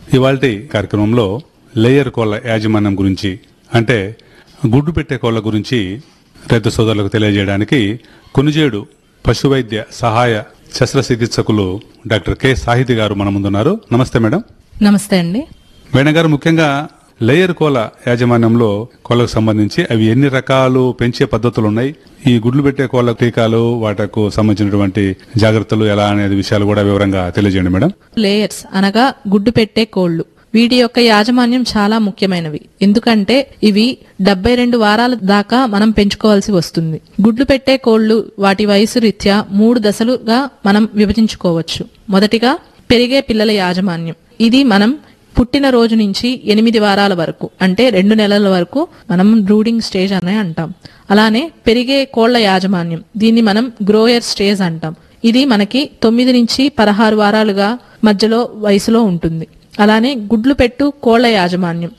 ఇవాల్టి కార్యక్రమంలో లేయర్ కోళ్ల యాజమాన్యం గురించి అంటే గుడ్డు పెట్టే కోళ్ల గురించి రైతు సోదరులకు తెలియజేయడానికి కొనుజేడు పశువైద్య సహాయ శస్త్రచికిత్సకులు డాక్టర్ కె సాహితి గారు మన ముందున్నారు నమస్తే మేడం నమస్తే అండి మేడం గారు ముఖ్యంగా లేయర్ కోల యాజమాన్యంలో కోళ్ళకు సంబంధించి అవి ఎన్ని రకాలు పెంచే పద్ధతులు ఉన్నాయి ఈ గుడ్లు పెట్టే కోళ్ళ టీకాలు వాటికు సంబంధించినటువంటి జాగ్రత్తలు ఎలా అనేది విషయాలు కూడా వివరంగా తెలియజేయండి మేడం లేయర్స్ అనగా గుడ్డు పెట్టే కోళ్లు వీటి యొక్క యాజమాన్యం చాలా ముఖ్యమైనవి ఎందుకంటే ఇవి డెబ్బై రెండు వారాల దాకా మనం పెంచుకోవాల్సి వస్తుంది గుడ్లు పెట్టే కోళ్లు వాటి వయసు రీత్యా మూడు దశలుగా మనం విభజించుకోవచ్చు మొదటిగా పెరిగే పిల్లల యాజమాన్యం ఇది మనం పుట్టిన రోజు నుంచి ఎనిమిది వారాల వరకు అంటే రెండు నెలల వరకు మనం బ్రూడింగ్ స్టేజ్ అనే అంటాం అలానే పెరిగే కోళ్ల యాజమాన్యం దీన్ని మనం గ్రోయర్ స్టేజ్ అంటాం ఇది మనకి తొమ్మిది నుంచి పదహారు వారాలుగా మధ్యలో వయసులో ఉంటుంది అలానే గుడ్లు పెట్టు కోళ్ల యాజమాన్యం